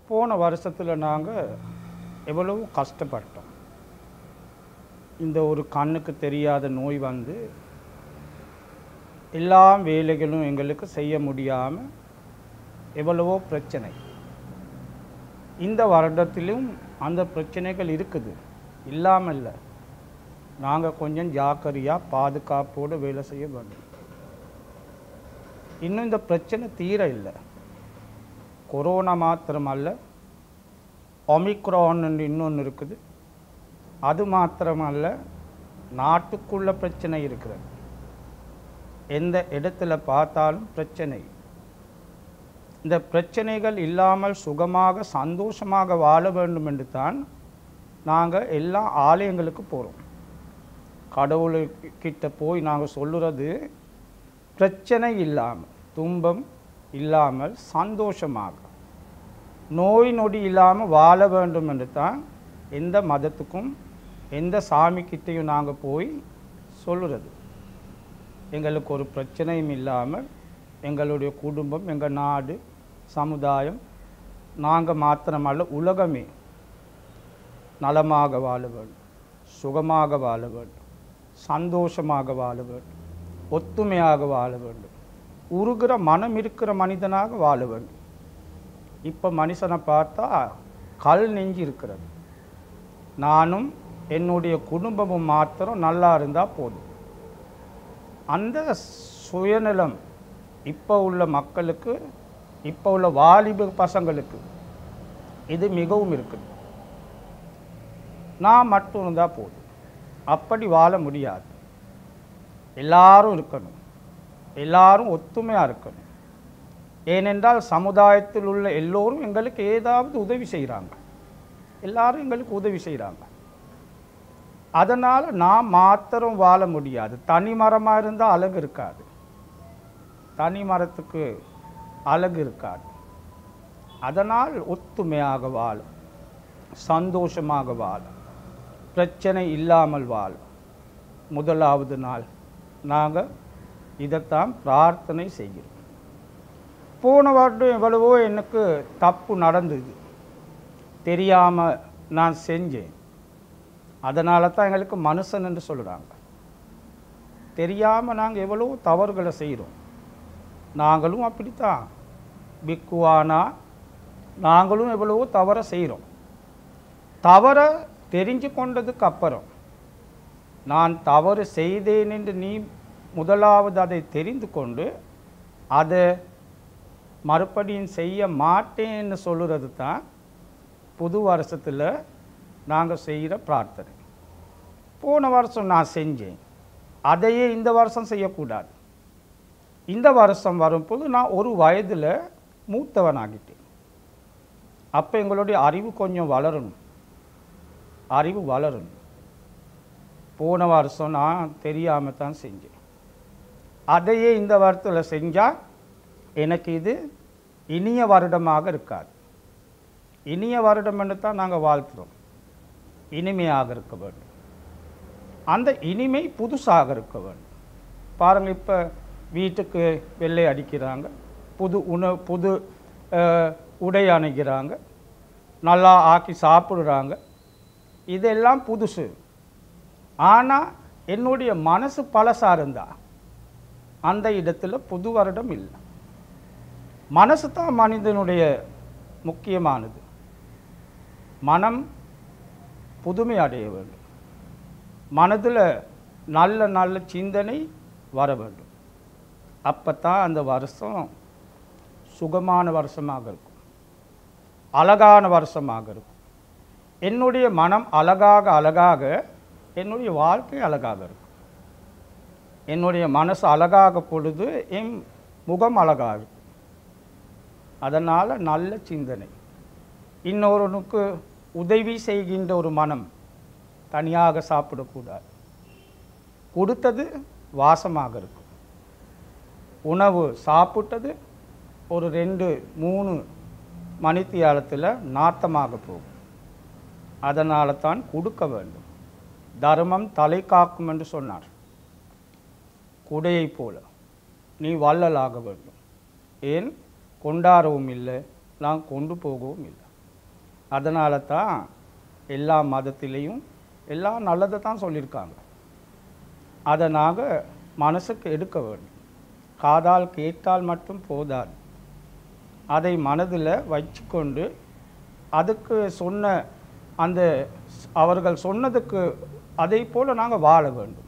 போன வருஷத்தில் நாங்கள் எவ்வளவு கஷ்டப்பட்டோம் இந்த ஒரு கண்ணுக்கு தெரியாத நோய் வந்து எல்லா வேலைகளும் எங்களுக்கு செய்ய முடியாமல் எவ்வளவோ பிரச்சனை இந்த வருடத்திலும் அந்த பிரச்சனைகள் இருக்குது இல்லாமல் இல்லை நாங்கள் கொஞ்சம் ஜாக்கிரதையாக பாதுகாப்போடு வேலை செய்ய வேண்டும் இன்னும் இந்த பிரச்சனை தீர இல்லை கொரோனா மாத்திரமல்ல ஒமிக்ரான் இன்னொன்று இருக்குது அது மாத்திரமல்ல நாட்டுக்குள்ள பிரச்சனை இருக்கிறது எந்த இடத்துல பார்த்தாலும் பிரச்சனை இந்த பிரச்சனைகள் இல்லாமல் சுகமாக சந்தோஷமாக வாழ வேண்டும் என்று தான் நாங்கள் எல்லா ஆலயங்களுக்கு போகிறோம் கடவுள்கிட்ட போய் நாங்கள் சொல்லுறது பிரச்சனை இல்லாமல் துன்பம் இல்லாமல் சந்தோஷமாக நோய் நொடி இல்லாமல் வாழ வேண்டும் என்று தான் எந்த மதத்துக்கும் எந்த சாமிக்கிட்டையும் நாங்கள் போய் சொல்லுறது எங்களுக்கு ஒரு பிரச்சனையும் இல்லாமல் எங்களுடைய குடும்பம் எங்கள் நாடு சமுதாயம் நாங்கள் மாத்திரமல்ல உலகமே நலமாக வாழ வேண்டும் சுகமாக வாழ வேண்டும் சந்தோஷமாக வாழ வேண்டும் ஒத்துமையாக வாழ வேண்டும் உருகிற மனம் இருக்கிற மனிதனாக வாழ வேண்டும் இப்போ மனுஷனை பார்த்தா கல் நெஞ்சு இருக்கிறது நானும் என்னுடைய குடும்பமும் மாத்திரம் நல்லா இருந்தால் போதும் அந்த சுயநலம் இப்போ உள்ள மக்களுக்கு இப்போ உள்ள வாலிப பசங்களுக்கு இது மிகவும் இருக்குது நான் மட்டும் இருந்தால் போதும் அப்படி வாழ முடியாது எல்லாரும் இருக்கணும் எல்லாரும் ஒத்துமையாக இருக்கணும் ஏனென்றால் சமுதாயத்தில் உள்ள எல்லோரும் எங்களுக்கு ஏதாவது உதவி செய்கிறாங்க எல்லாரும் எங்களுக்கு உதவி செய்கிறாங்க அதனால் நான் மாத்திரம் வாழ முடியாது தனி மரமாக இருந்தால் அழகு இருக்காது தனி மரத்துக்கு அழகு இருக்காது அதனால் ஒத்துமையாக வாழும் சந்தோஷமாக வாழும் பிரச்சனை இல்லாமல் வாழும் முதலாவது நாள் நாங்கள் இதைத்தான் பிரார்த்தனை செய்கிறோம் போன வருடம் எவ்வளவோ எனக்கு தப்பு நடந்தது தெரியாமல் நான் செஞ்சேன் அதனால தான் எங்களுக்கு மனுஷன் என்று சொல்கிறாங்க தெரியாமல் நாங்கள் எவ்வளோ தவறுகளை செய்கிறோம் நாங்களும் அப்படித்தான் பிக்குவானா நாங்களும் எவ்வளவோ தவறை செய்கிறோம் தவற தெரிஞ்சு கொண்டதுக்கு அப்புறம் நான் தவறு செய்தேன் என்று நீ முதலாவது அதை தெரிந்து கொண்டு அதை மறுபடியும் செய்ய மாட்டேன்னு சொல்லுறது தான் புது வருஷத்தில் நாங்கள் செய்கிற பிரார்த்தனை போன வருஷம் நான் செஞ்சேன் அதையே இந்த வருஷம் செய்யக்கூடாது இந்த வருஷம் வரும்போது நான் ஒரு வயதில் மூத்தவனாகிட்டேன் அப்போ எங்களுடைய அறிவு கொஞ்சம் வளரணும் அறிவு வளரணும் போன வருஷம் நான் தெரியாமல் தான் செஞ்சேன் அதையே இந்த வருடத்தில் செஞ்சால் எனக்கு இது இனிய வருடமாக இருக்காது இனிய வருடம் என்று தான் நாங்கள் வாழ்த்துறோம் இனிமையாக இருக்க வேண்டும் அந்த இனிமை புதுசாக இருக்க வேண்டும் பாருங்கள் இப்போ வீட்டுக்கு வெள்ளை அடிக்கிறாங்க புது உணவு புது அஹ், உடை அணிகிறாங்க நல்லா ஆக்கி சாப்பிடுறாங்க இதெல்லாம் புதுசு ஆனால் என்னுடைய மனசு பழசா இருந்தா அந்த இடத்துல புது வருடம் இல்லை மனசு தான் மனிதனுடைய முக்கியமானது மனம் புதுமை அடைய வேண்டும் மனதில் நல்ல நல்ல சிந்தனை வர வேண்டும் அப்போ தான் அந்த வருஷம் சுகமான வருஷமாக இருக்கும் அழகான வருஷமாக இருக்கும் என்னுடைய மனம் அழகாக அழகாக என்னுடைய வாழ்க்கை அழகாக இருக்கும் என்னுடைய மனசு அழகாக பொழுது என் முகம் அழகாக இருக்கும் அதனால் நல்ல சிந்தனை இன்னொருனுக்கு உதவி செய்கின்ற ஒரு மனம் தனியாக சாப்பிடக்கூடாது கொடுத்தது வாசமாக இருக்கும் உணவு சாப்பிட்டது ஒரு ரெண்டு மூணு மணித்தியாலத்தில் நாத்தமாக போகும் அதனால தான் கொடுக்க வேண்டும் தர்மம் தலை காக்கும் என்று சொன்னார் குடையைப் போல நீ வள்ளலாக வேண்டும் ஏன் கொண்டாடவும் இல்லை நான் கொண்டு போகவும் இல்லை அதனால தான் எல்லா மதத்திலையும் எல்லாம் நல்லதை தான் சொல்லியிருக்காங்க அதை நாங்கள் மனசுக்கு எடுக்க வேண்டும் காதால் கேட்டால் மட்டும் போதாது அதை மனதில் வச்சுக்கொண்டு அதுக்கு சொன்ன அந்த ஸ்- அவர்கள் சொன்னதுக்கு அதை போல் நாங்கள் வாழ வேண்டும்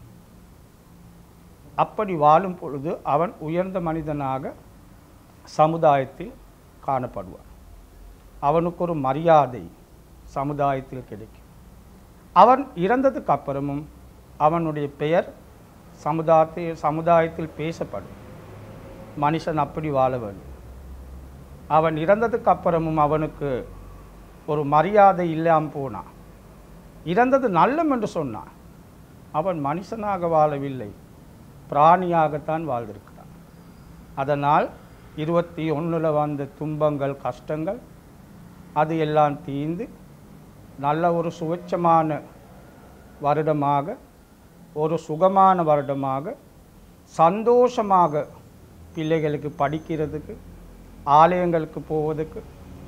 அப்படி வாழும் பொழுது அவன் உயர்ந்த மனிதனாக சமுதாயத்தில் காணப்படுவான் அவனுக்கு ஒரு மரியாதை சமுதாயத்தில் கிடைக்கும் அவன் இறந்ததுக்கு அப்புறமும் அவனுடைய பெயர் சமுதாயத்தில் சமுதாயத்தில் பேசப்படும் மனுஷன் அப்படி வாழ வேண்டும் அவன் இறந்ததுக்கு அப்புறமும் அவனுக்கு ஒரு மரியாதை இல்லாமல் போனான் இறந்தது நல்லம் என்று சொன்னான் அவன் மனுஷனாக வாழவில்லை பிராணியாகத்தான் வாழ்ந்திருக்கிறான் அதனால் இருபத்தி ஒன்றில் வந்த துன்பங்கள் கஷ்டங்கள் அது எல்லாம் தீர்ந்து நல்ல ஒரு சுவச்சமான வருடமாக ஒரு சுகமான வருடமாக சந்தோஷமாக பிள்ளைகளுக்கு படிக்கிறதுக்கு ஆலயங்களுக்கு போவதற்கு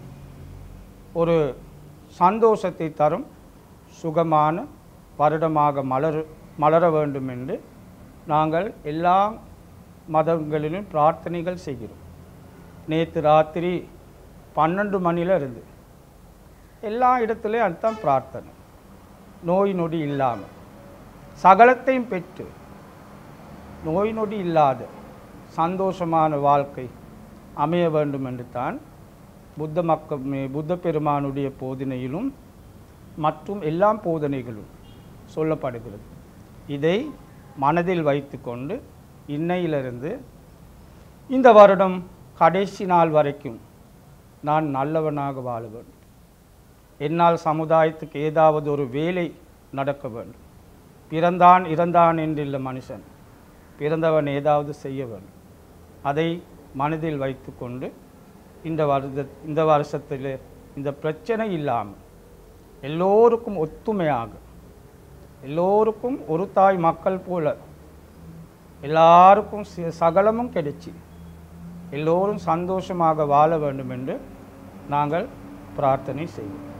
ஒரு சந்தோஷத்தை தரும் சுகமான வருடமாக மலர் மலர வேண்டும் என்று நாங்கள் எல்லா மதங்களிலும் பிரார்த்தனைகள் செய்கிறோம் நேற்று ராத்திரி பன்னெண்டு மணியில் இருந்து எல்லா இடத்துலையும் அதுதான் பிரார்த்தனை நோய் நொடி இல்லாமல் சகலத்தையும் பெற்று நோய் நொடி இல்லாத சந்தோஷமான வாழ்க்கை அமைய வேண்டும் என்று தான் புத்த மக்க புத்த பெருமானுடைய போதனையிலும் மற்றும் எல்லா போதனைகளும் சொல்லப்படுகிறது இதை மனதில் வைத்துக்கொண்டு இன்னையிலிருந்து இந்த வருடம் கடைசி நாள் வரைக்கும் நான் நல்லவனாக வாழ வேண்டும் என்னால் சமுதாயத்துக்கு ஏதாவது ஒரு வேலை நடக்க வேண்டும் பிறந்தான் இறந்தான் என்றில்ல மனுஷன் பிறந்தவன் ஏதாவது செய்ய வேண்டும் அதை மனதில் வைத்துக்கொண்டு இந்த வருட இந்த வருஷத்தில் இந்த பிரச்சனை இல்லாமல் எல்லோருக்கும் ஒத்துமையாக எல்லோருக்கும் ஒரு தாய் மக்கள் போல எல்லாருக்கும் சி- சகலமும் கிடைச்சி எல்லோரும் சந்தோஷமாக வாழ வேண்டும் என்று நாங்கள் பிரார்த்தனை செய்வோம்